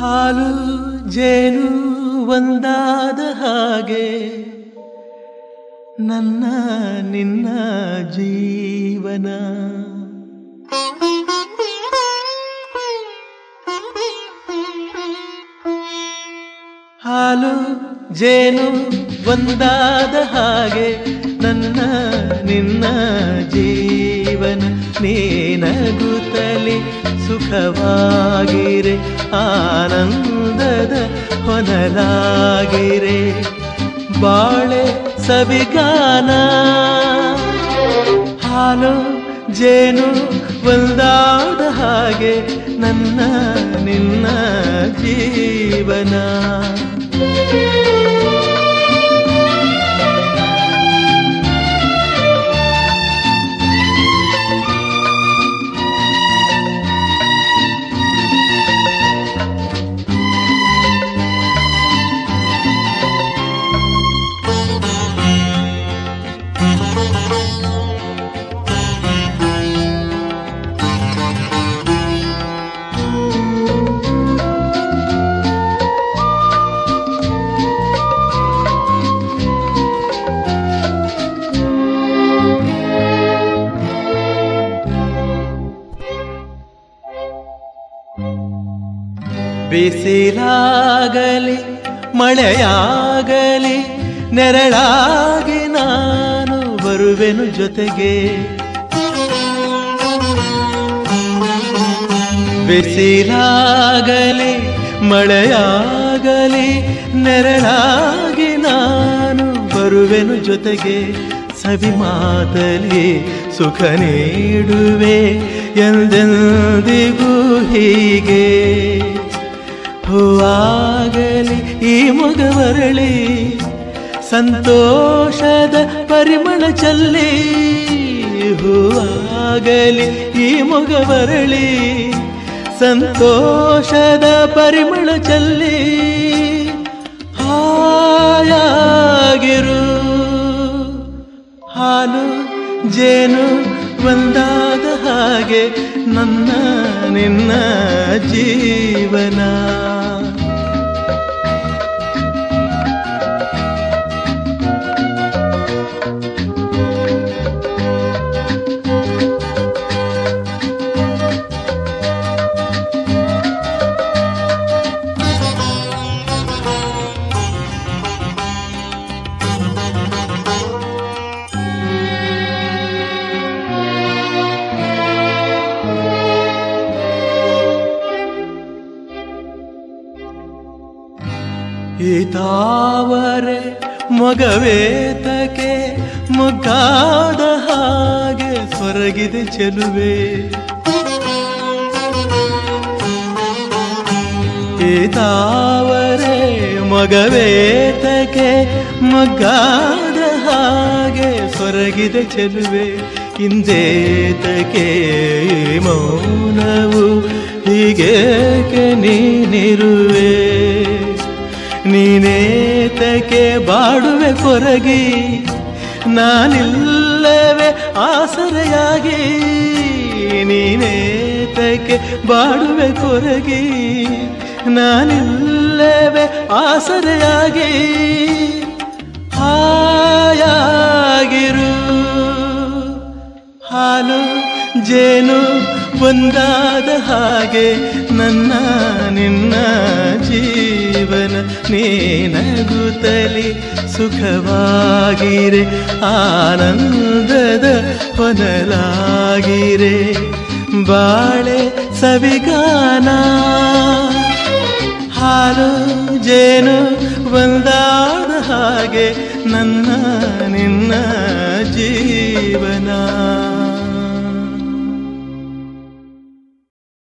ಹಾಲು ಜೇನು ಒಂದಾದ ಹಾಗೆ ನನ್ನ ನಿನ್ನ ಜೀವನ ಹಾಲು ಜೇನು ಒಂದಾದ ಹಾಗೆ ನನ್ನ ನಿನ್ನ ಜೀವನ ನೀನಗುತ್ತಲಿ ಸುಖವಾಗಿರೆ ಆನಂದದ ಹೊನಲಾಗಿರೆ ಬಾಳೆ ಸವಿಗಾನ ಹಾಲು ಜೇನು ಒಂದಾದ ಹಾಗೆ ನನ್ನ ನಿನ್ನ ಜೀವನ ಬಿಸಿಲಾಗಲಿ ಮಳೆಯಾಗಲಿ ನೆರಳಾಗಿ ನಾನು ಬರುವೆನು ಜೊತೆಗೆ ಬಿಸಿಲಾಗಲಿ ಮಳೆಯಾಗಲಿ ನೆರಳಾಗಿ ನಾನು ಬರುವೆನು ಜೊತೆಗೆ ಸವಿ ಮಾತಲಿ ಸುಖ ನೀಡುವೆ ಎಂದೆಂದಿಗೂ ಹೀಗೆ ಹೂವಾಗಲಿ ಈ ಮೊಗವರಳಿ ಸಂತೋಷದ ಪರಿಮಳ ಚಲ್ಲಿ ಹೂವಾಗಲಿ ಈ ಮೊಗವರಳಿ ಸಂತೋಷದ ಪರಿಮಳ ಚಲ್ಲಿ ಹಾಯಾಗಿರು ಹಾಲು ಜೇನು ಒಂದಾದ ಹಾಗೆ ನನ್ನ ನಿನ್ನ ಜೀವನ ಈ ತಾವರೆ ಮೊಗವೇತಕ್ಕೆ ಮೊಗ್ಗಾದ ಹಾಗೆ ಸೊರಗಿದೆ ಚೆಲುವೆ ಈ ತಾವರೆ ಮೊಗವೇತಕ್ಕೆ ಮೊಗ್ಗಾದ ಹಾಗೆ ಸೊರಗಿದೆ ಚೆಲುವೆ ಇಂದೇತಕ್ಕೆ ಈ ಮೌನವು ಹೀಗೇಕೆ ನೀನಿರುವೆ ನೀನೇತಕ್ಕೆ ಬಾಡುವೆ ಕೊರಗಿ ನಾನಿಲ್ಲವೇ ಆಸರೆಯಾಗಿ ನೀನೇತಕ್ಕೆ ಬಾಡುವೆ ಕೊರಗಿ ನಾನಿಲ್ಲವೇ ಆಸರೆಯಾಗಿ ಹಾಯಾಗಿರು ಹಾಲು ಜೇನು ಒಂದಾದ ಹಾಗೆ ನನ್ನ ನಿನ್ನ ಜೀವನ ನೀನಗುತ್ತಲಿ ಸುಖವಾಗಿರೆ ಆನಂದದ ಹೊನಲಾಗಿರೆ ಬಾಳೆ ಸವಿಗಾನ ಹಾಲು ಜೇನು ಒಂದಾದ ಹಾಗೆ ನನ್ನ ನಿನ್ನ ಜೀವನ